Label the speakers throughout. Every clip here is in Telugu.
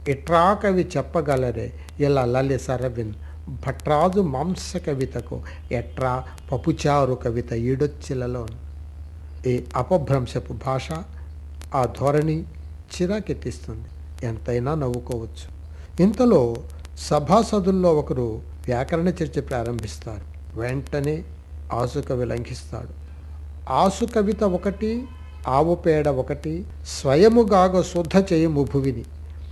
Speaker 1: ఇట్రా కవి చెప్పగలరే ఇలా లలి సరవిన్ భట్రాజు మాంస కవితకు ఎట్రా పపుచారు కవిత ఈడొచ్చిలలో ఈ అపభ్రంశపు భాష ఆ ధోరణి చిరాకెత్తిస్తుంది ఎంతైనా నవ్వుకోవచ్చు ఇంతలో సభాసదుల్లో ఒకరు వ్యాకరణ చర్చ ప్రారంభిస్తారు వెంటనే ఆసుకవి లంఘిస్తాడు ఆసు కవిత ఒకటి ఆవు పేడ ఒకటి స్వయముగాగ శుద్ధ చేయము భువిని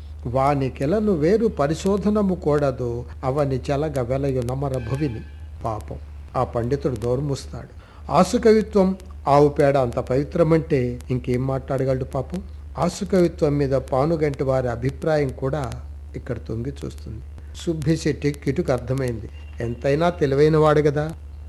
Speaker 1: వానికెలను వేరు పరిశోధనము కూడదు అవని చెలగ వెలయు నమర భువిని పాపం ఆ పండితుడు దోర్ముస్తాడు ఆసు కవిత్వం ఆవు పేడ అంత పవిత్రమంటే ఇంకేం మాట్లాడగలడు పాపం ఆసు కవిత్వం మీద పానుగంటి వారి అభిప్రాయం కూడా ఇక్కడ తొంగి చూస్తుంది సుబ్బిశెట్టి కిటుకు అర్థమైంది ఎంతైనా తెలివైన వాడు కదా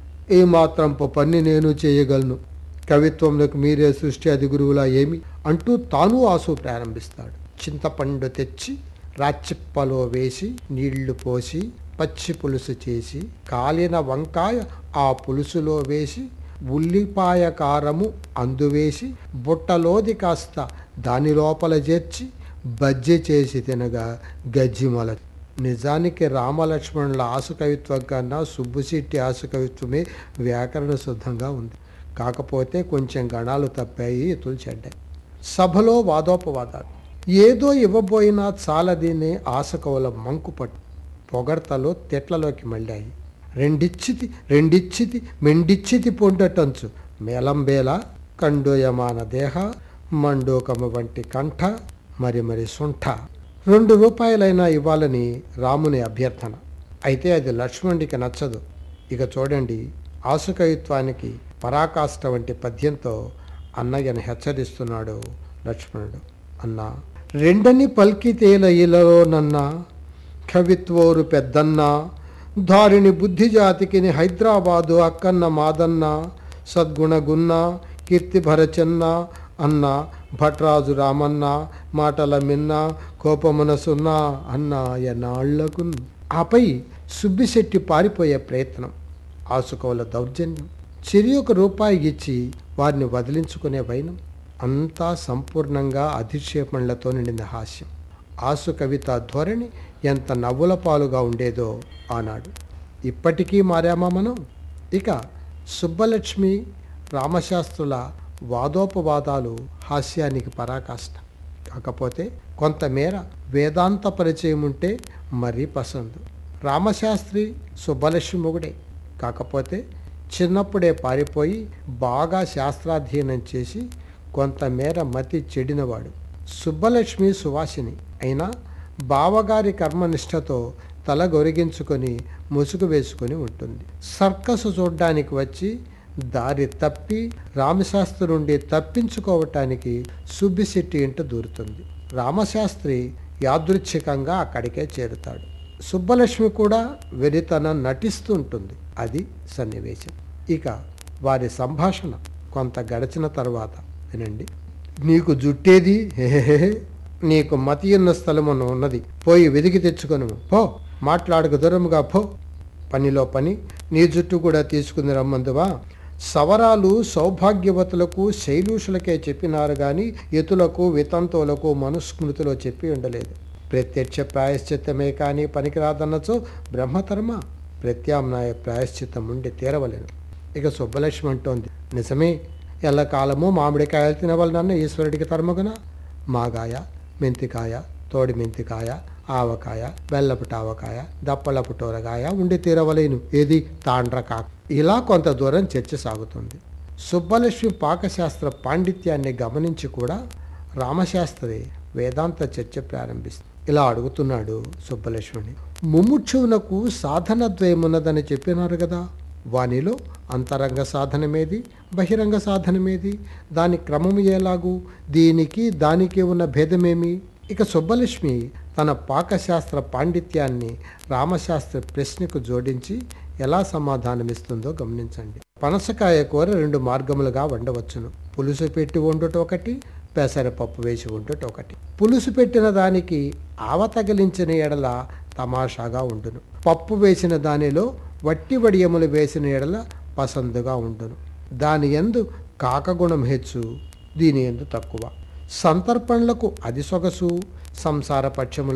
Speaker 1: ఈ మాత్రం పని నేను చేయగలను కవిత్వంలోకి మీరే సృష్టి అది గురువులా ఏమి అంటూ తాను ఆసు ప్రారంభిస్తాడు చింతపండు తెచ్చి రాచిప్పలో వేసి నీళ్లు పోసి పచ్చి పులుసు చేసి కాలిన వంకాయ ఆ పులుసులో వేసి ఉల్లిపాయ కారము అందువేసి బుట్టలోది కాస్త దాని లోపల చేర్చి బజ్జి చేసి తినగా గజ్జిమల నిజానికి రామలక్ష్మణుల ఆసుకవిత్వం కన్నా సుబ్బుశెట్టి ఆసుకవిత్వమే వ్యాకరణ శుద్ధంగా ఉంది కాకపోతే కొంచెం గణాలు తప్పాయి ఇతులు చెడ్డాయి సభలో వాదోపవాదాలు ఏదో ఇవ్వబోయినా చాలదీనే ఆశకవుల మంకుపట్టు పొగడ్తలో తెట్లలోకి మళ్ళాయి రెండిచ్చితి రెండిచ్చితి మెండిచ్చితి పొండటంచు మేలంబేల కండోయమాన దేహ మండోకమ వంటి కంఠ మరి మరి సుంఠ రెండు రూపాయలైనా ఇవ్వాలని రాముని అభ్యర్థన అయితే అది లక్ష్మణుడికి నచ్చదు ఇక చూడండి ఆసుకవిత్వానికి పరాకాష్ట వంటి పద్యంతో అన్నయ్యను హెచ్చరిస్తున్నాడు లక్ష్మణుడు అన్న రెండని పల్కితేల ఇలలో నన్న కవిత్వోరు పెద్దన్న దారిని బుద్ధి జాతికి హైదరాబాదు అక్కన్న మాదన్న సద్గుణగున్న కీర్తి భరచన్న అన్న భట్రాజు రామన్న మాటల మిన్న కోపమునసున్న అన్న ఎన్నాళ్లకు ఆపై సుబ్బిశెట్టి పారిపోయే ప్రయత్నం ఆసుకోల దౌర్జన్యం చిరి ఒక రూపాయి ఇచ్చి వారిని వదిలించుకునే వైనం అంతా సంపూర్ణంగా అధిక్షేపణలతో నిండిన హాస్యం ఆసు కవిత ధోరణి ఎంత నవ్వుల పాలుగా ఉండేదో ఆనాడు ఇప్పటికీ మారామా మనం ఇక సుబ్బలక్ష్మి రామశాస్త్రుల వాదోపవాదాలు హాస్యానికి పరాకాష్ట కాకపోతే కొంతమేర వేదాంత పరిచయం ఉంటే మరీ పసందు రామశాస్త్రి సుబ్బలక్ష్మి మొగుడే కాకపోతే చిన్నప్పుడే పారిపోయి బాగా శాస్త్రాధ్యయనం చేసి కొంతమేర మతి చెడినవాడు సుబ్బలక్ష్మి సువాసిని అయినా బావగారి కర్మనిష్టతో తల గొరిగించుకొని ముసుగు వేసుకొని ఉంటుంది సర్కసు చూడ్డానికి వచ్చి దారి తప్పి రామశాస్త్రి నుండి తప్పించుకోవటానికి సుబ్బిశెట్టి ఇంట దూరుతుంది రామశాస్త్రి యాదృచ్ఛికంగా అక్కడికే చేరుతాడు సుబ్బలక్ష్మి కూడా వెరితనం నటిస్తూ ఉంటుంది అది సన్నివేశం ఇక వారి సంభాషణ కొంత గడిచిన తర్వాత వినండి నీకు జుట్టేది హెహెహె నీకు మతి ఉన్న స్థలమును ఉన్నది పోయి వెదికి తెచ్చుకొను పో మాట్లాడక దూరముగా పో పనిలో పని నీ జుట్టు కూడా తీసుకుని రమ్మందువా సవరాలు సౌభాగ్యవతులకు శైలూషులకే చెప్పినారు గాని ఎతులకు వితంతువులకు మనుస్మృతిలో చెప్పి ఉండలేదు ప్రత్యక్ష ప్రాయశ్చిత్తమే కానీ పనికిరాదన్నచో బ్రహ్మతర్మ ప్రత్యామ్నాయ ప్రాయశ్చిత్తం ఉండి తీరవలేను ఇక సుబ్బలక్ష్మి అంటోంది నిజమే ఎల్లకాలము మామిడికాయలు తినవలనన్న ఈశ్వరుడికి తరమగున మాగాయ మెంతికాయ తోడి మెంతికాయ ఆవకాయ బెల్లపు ఆవకాయ దప్పలపు టోరగాయ ఉండి తీరవలేను ఏది తాండ్రకా ఇలా కొంత దూరం చర్చ సాగుతుంది సుబ్బలక్ష్మి పాకశాస్త్ర పాండిత్యాన్ని గమనించి కూడా రామశాస్త్రి వేదాంత చర్చ ప్రారంభిస్తుంది ఇలా అడుగుతున్నాడు సుబ్బలక్ష్మిని ముముక్షువునకు సాధన ద్వయమున్నదని చెప్పినారు కదా వానిలో అంతరంగ సాధనమేది బహిరంగ సాధనమేది దాని క్రమము ఎలాగు దీనికి దానికి ఉన్న భేదమేమి ఇక సుబ్బలక్ష్మి తన పాకశాస్త్ర పాండిత్యాన్ని రామశాస్త్ర ప్రశ్నకు జోడించి ఎలా సమాధానమిస్తుందో గమనించండి పనసకాయ కూర రెండు మార్గములుగా వండవచ్చును పులుసు పెట్టి వండుట ఒకటి పెసరపప్పు వేసి వండుట ఒకటి పులుసు పెట్టిన దానికి ఆవ తగిలించిన ఎడల తమాషాగా ఉండును పప్పు వేసిన దానిలో వట్టి వడియములు వేసిన ఎడల పసందుగా ఉండును దాని ఎందు కాకగుణం హెచ్చు దీని ఎందు తక్కువ సంతర్పణలకు అది సొగసు సంసార పక్షములు